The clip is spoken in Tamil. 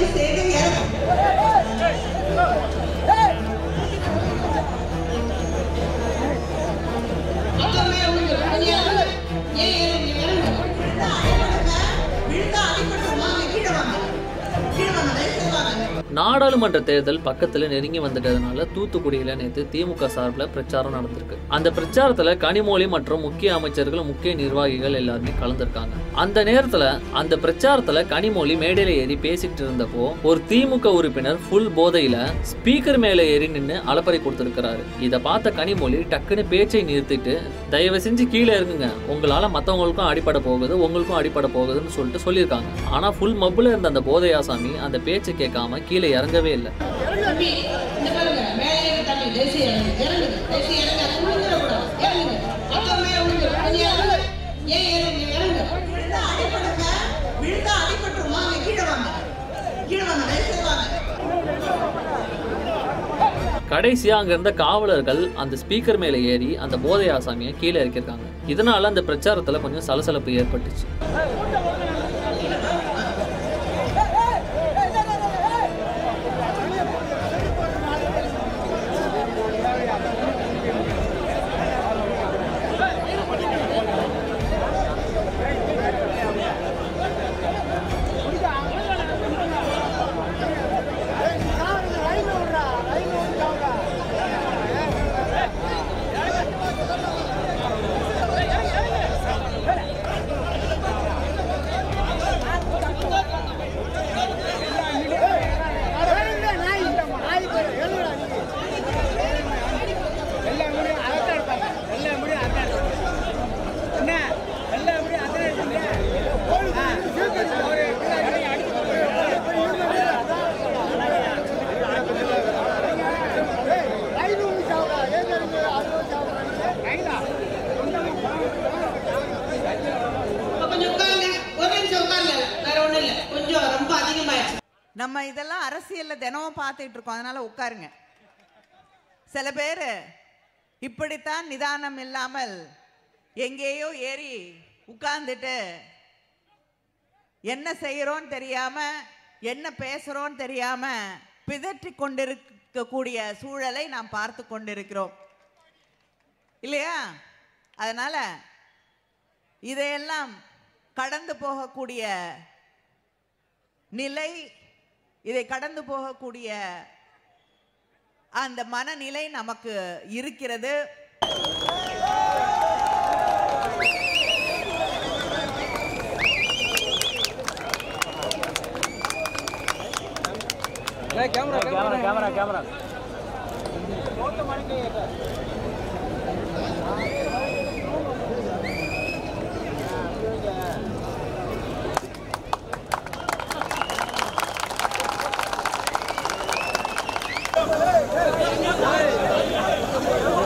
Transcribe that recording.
தயவு செய்து இறங்கு. மொத்தமே உங்களுக்கு கொஞ்சம் இறங்கு. ஏன் இறங்கு? இறங்கு. விழுந்தா அடிபடுங்க. விழுந்தா அடிபட்டுருமா? கீழே வாங்க. கீழே வாங்க. தயவு செய்து வாங்க. நாடாளுமன்ற தேர்தல் பக்கத்துல நெருங்கி வந்துட்டதுனால தூத்துக்குடியில நேற்று திமுக சார்பில் பிரச்சாரம் நடந்திருக்கு அந்த பிரச்சாரத்துல கனிமொழி மற்றும் முக்கிய அமைச்சர்கள் முக்கிய நிர்வாகிகள் எல்லாருமே கலந்துருக்காங்க அந்த நேரத்துல அந்த பிரச்சாரத்துல கனிமொழி மேடையில ஏறி பேசிட்டு இருந்தப்போ ஒரு திமுக உறுப்பினர் ஃபுல் போதையில ஸ்பீக்கர் மேல ஏறி நின்று அலப்பறை கொடுத்திருக்கிறாரு இதை பார்த்த கனிமொழி டக்குன்னு பேச்சை நிறுத்திட்டு தயவு செஞ்சு கீழே இருக்குங்க உங்களால மத்தவங்களுக்கும் அடிபட போகுது உங்களுக்கும் அடிபட போகுதுன்னு சொல்லிட்டு சொல்லியிருக்காங்க ஆனா ஃபுல் மப்புல இருந்த அந்த போதையாசாமி அந்த பேச்சை கேட்காம கீழே இறங்கவே இல்லை தம்பி, இந்த பாருங்க. மேலே ஏறு தம்பி. தயவு செய்து இறங்கு. இறங்குங்க. தயவு செய்து இறங்கு. அது விழுந்துடக்கூடாது. இறங்குங்க. மொத்தமே உங்களுக்கு கொஞ்சம் இறங்கு. ஏன் இறங்கு? இறங்கு. விழுந்தா அடிபடுங்க. விழுந்தா அடிபட்டுருமா? கீழே வாங்க. கீழே வாங்க. தயவு செய்து வாங்க. கடைசியா அங்க இருந்த காவலர்கள் அந்த ஸ்பீக்கர் மேல ஏறி அந்த போதை ஆசாமியை கீழே இறக்கியிருக்காங்க இதனால அந்த பிரச்சாரத்துல கொஞ்சம் சலசலப்பு ஏற்பட்டுச்சு இப்ப கொஞ்சம் உட்காருங்க. ஒரு நிமிஷம் உட்காருங்க. வேற ஒண்ணும் இல்ல. கொஞ்சம் ரொம்ப அதிகமாயிடுச்சு. நம்ம இதெல்லாம் அரசியல்ல தினமும் பார்த்துட்டு இருக்கோம் அதனால உட்காருங்க சில பேர் இப்படித்தான் நிதானம் இல்லாமல் எங்கேயோ ஏறி உட்கார்ந்துட்டு என்ன செய்யறோன்னு தெரியாம என்ன பேசுறோன்னு தெரியாம பிதற்றி கொண்டிருக்கக்கூடிய சூழலை நாம் பார்த்து கொண்டிருக்கிறோம் இல்லையா அதனால இதையெல்லாம் கடந்து போகக்கூடிய நிலை இதை கடந்து போகக்கூடிய அந்த மனநிலை நமக்கு இருக்கிறது ஏய்